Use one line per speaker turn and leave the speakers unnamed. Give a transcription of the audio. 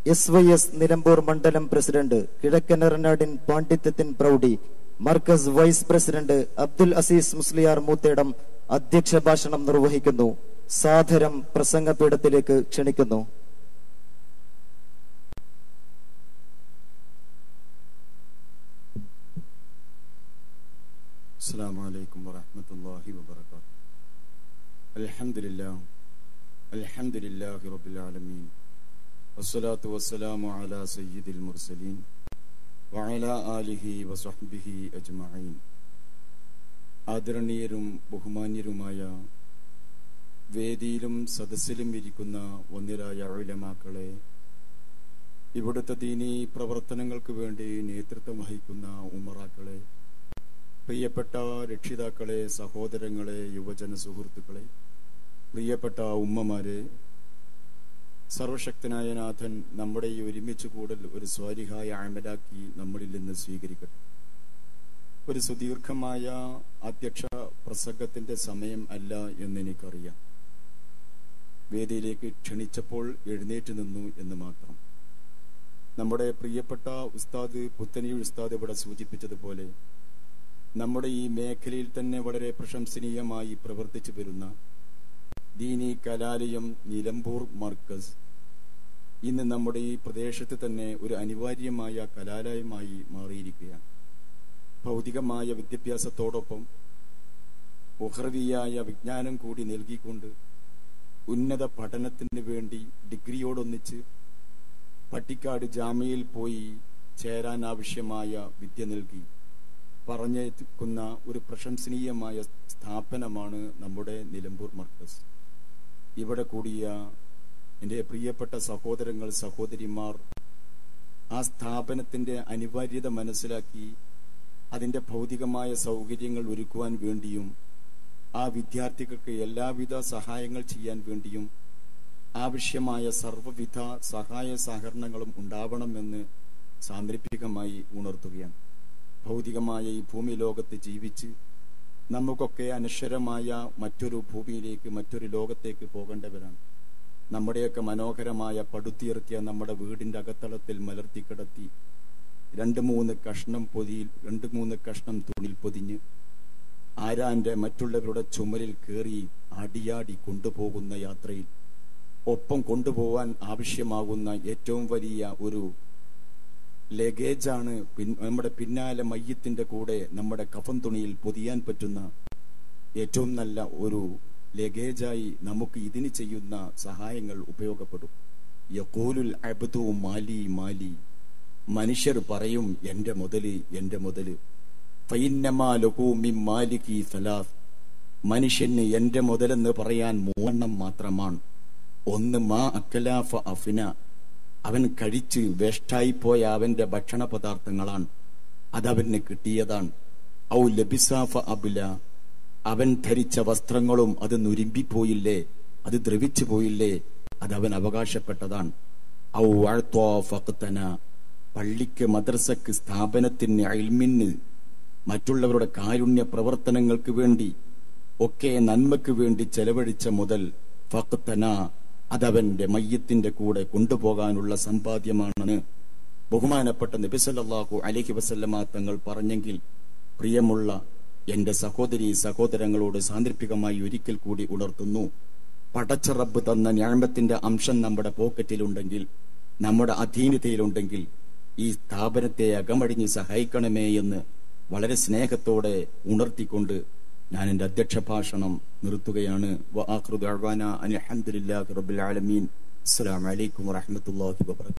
S Y S Nilambur മണ്ഡലം president കിഴക്കനറനാടിൻ പാണ്ഡിത്യത്തിൻ പ്രൗഢി മർക്കസ് വൈസ് പ്രസിഡന്റ് അബ്ദുൽ അസീസ് മുസ്ലിയാർ മൂത്തേടം അധ്യക്ഷ ഭാഷണം നിർവഹിക്കുന്നു സാദരം പ്രസംഗപീഠത്തിലേക്ക് ക്ഷണിക്കുന്നു
السلام عليكم ورحمة الله وبركاته الحمد لله الحمد لله رب العالمين والصلاة والسلام على سيد المرسلين وعلى آله وصحبه أجمعين ആദരണീയരും ബഹുമാന്യരുമായ വേദിയിലും സദസ്സിലും ഇരിക്കുന്ന ഒന്നിരായ ഉലമാക്കളെ ഇവിടുത്തെ ദീനി പ്രവർത്തനങ്ങൾക്ക് വേണ്ടി നേതൃത്വം വഹിക്കുന്ന ഉമറാക്കളെ പ്രിയപ്പെട്ട രക്ഷിതാക്കളെ സഹോദരങ്ങളെ യുവജന സുഹൃത്തുക്കളെ പ്രിയപ്പെട്ട ഉമ്മമാരെ സർവശക്തനായ നാഥൻ നമ്മുടെ ഈ ഒരുമിച്ച് കൂടൽ ഒരു സ്വാരിഹായ അമലാക്കി നമ്മളിൽ നിന്ന് സ്വീകരിക്കട്ടെ ഒരു സുദീർഘമായ അധ്യക്ഷ പ്രസംഗത്തിന്റെ സമയം അല്ല എന്ന് എനിക്കറിയാം വേദിയിലേക്ക് ക്ഷണിച്ചപ്പോൾ എഴുന്നേറ്റ് നിന്നു എന്ന് മാത്രം നമ്മുടെ പ്രിയപ്പെട്ട ഉസ്താദ് പുത്തനി ഉസ്താദ് ഇവിടെ സൂചിപ്പിച്ചതുപോലെ നമ്മുടെ ഈ മേഖലയിൽ തന്നെ വളരെ പ്രശംസനീയമായി പ്രവർത്തിച്ചു വരുന്ന ദീനി കലാലയം നിലമ്പൂർ മർക്കസ് ഇന്ന് നമ്മുടെ ഈ പ്രദേശത്ത് തന്നെ ഒരു അനിവാര്യമായ കലാലയമായി മാറിയിരിക്കുകയാണ് ഭൗതികമായ വിദ്യാഭ്യാസത്തോടൊപ്പം ഉഹ്രവിയായ വിജ്ഞാനം കൂടി നൽകിക്കൊണ്ട് ഉന്നത പഠനത്തിന് വേണ്ടി ഡിഗ്രിയോടൊന്നിച്ച് പട്ടിക്കാട് ജാമ്യയിൽ പോയി ചേരാൻ ആവശ്യമായ വിദ്യ നൽകി പറഞ്ഞേക്കുന്ന ഒരു പ്രശംസനീയമായ സ്ഥാപനമാണ് നമ്മുടെ നിലമ്പൂർ മർക്കസ് ഇവിടെ കൂടിയ എൻ്റെ പ്രിയപ്പെട്ട സഹോദരങ്ങൾ സഹോദരിമാർ ആ സ്ഥാപനത്തിന്റെ അനിവാര്യത മനസ്സിലാക്കി അതിന്റെ ഭൗതികമായ സൗകര്യങ്ങൾ ഒരുക്കുവാൻ വേണ്ടിയും ആ വിദ്യാർത്ഥികൾക്ക് എല്ലാവിധ സഹായങ്ങൾ ചെയ്യാൻ വേണ്ടിയും ആവശ്യമായ സർവ്വവിധ സഹായ സഹകരണങ്ങളും ഉണ്ടാവണമെന്ന് സാന്ദർഭികമായി ഉണർത്തുകയാണ് ഭൗതികമായ ഈ ഭൂമി ലോകത്ത് ജീവിച്ച് നമുക്കൊക്കെ അനശ്വരമായ മറ്റൊരു ഭൂമിയിലേക്ക് മറ്റൊരു ലോകത്തേക്ക് പോകേണ്ടവരാണ് നമ്മുടെയൊക്കെ മനോഹരമായ പടുത്തിയിറക്കിയ നമ്മുടെ വീടിന്റെ അകത്തളത്തിൽ മലർത്തി കിടത്തി രണ്ട് മൂന്ന് കഷ്ണം പൊതിയിൽ രണ്ട് മൂന്ന് കഷ്ണം തുണിൽ പൊതിഞ്ഞ് ആരാന്റെ മറ്റുള്ളവരുടെ ചുമലിൽ കയറി അടിയാടി കൊണ്ടുപോകുന്ന യാത്രയിൽ ഒപ്പം കൊണ്ടുപോവാൻ ആവശ്യമാകുന്ന ഏറ്റവും വലിയ ഒരു ലഗേജാണ് നമ്മുടെ പിന്നാലെ മയ്യത്തിന്റെ കൂടെ നമ്മുടെ കഫൻ തുണിയിൽ പൊതിയാൻ പറ്റുന്ന ഏറ്റവും നല്ല ഒരു ലഗേജായി നമുക്ക് ഇതിന് ചെയ്യുന്ന സഹായങ്ങൾ ഉപയോഗപ്പെടും യക്കൂലുൽ അബ്ദു മാലി മാലി മനുഷ്യർ പറയും എന്റെ മുതല് എന്റെ മുതല് മാലിക്കി സലാസ് മനുഷ്യന് എന്റെ മുതലെന്ന് പറയാൻ മൂന്നെണ്ണം മാത്രമാണ് ഒന്ന് മാ അക്കലാഫ അഫിന അവൻ കഴിച്ച് വേഷ്ടായിപ്പോയ അവന്റെ ഭക്ഷണ പദാർത്ഥങ്ങളാണ് അതവന് കിട്ടിയതാണ് ഔ ലബിസാഫ അബുല അവൻ ധരിച്ച വസ്ത്രങ്ങളും അത് നുരുമ്പിപ്പോയില്ലേ അത് ദ്രവിച്ചു പോയില്ലേ അത് അവൻ അവകാശപ്പെട്ടതാണ് ഔ വാഴ്ത്തോ ഫക്തന പള്ളിക്ക് മദ്രസക്ക് സ്ഥാപനത്തിന് അയൽമിന് മറ്റുള്ളവരുടെ കാരുണ്യ പ്രവർത്തനങ്ങൾക്ക് വേണ്ടി ഒക്കെ നന്മയ്ക്ക് വേണ്ടി ചെലവഴിച്ച മുതൽ ഫക്തന അതവന്റെ മയ്യത്തിന്റെ കൂടെ കൊണ്ടുപോകാനുള്ള സമ്പാദ്യമാണെന്ന് ബഹുമാനപ്പെട്ട നബിസല്ലാഹു അലഹി വസല്ലമ തങ്ങൾ പറഞ്ഞെങ്കിൽ പ്രിയമുള്ള എന്റെ സഹോദരി സഹോദരങ്ങളോട് സാന്ദർഭികമായി ഒരിക്കൽ കൂടി ഉണർത്തുന്നു പടച്ച റബ്ബ് തന്ന ഞാമത്തിന്റെ അംശം നമ്മുടെ പോക്കറ്റിലുണ്ടെങ്കിൽ നമ്മുടെ അധീനതയിലുണ്ടെങ്കിൽ ഈ സ്ഥാപനത്തെ അകമഴിഞ്ഞ് സഹായിക്കണമേ എന്ന് വളരെ സ്നേഹത്തോടെ ഉണർത്തിക്കൊണ്ട് ഞാൻ എന്റെ അധ്യക്ഷ ഭാഷണം നിർത്തുകയാണ് അലഹമുല്ലാ റബുൽ ആലമീൻ അസ്സലാമലൈക്കും വാഹമത്തല്ലാഹി വാബർക്കാത്തു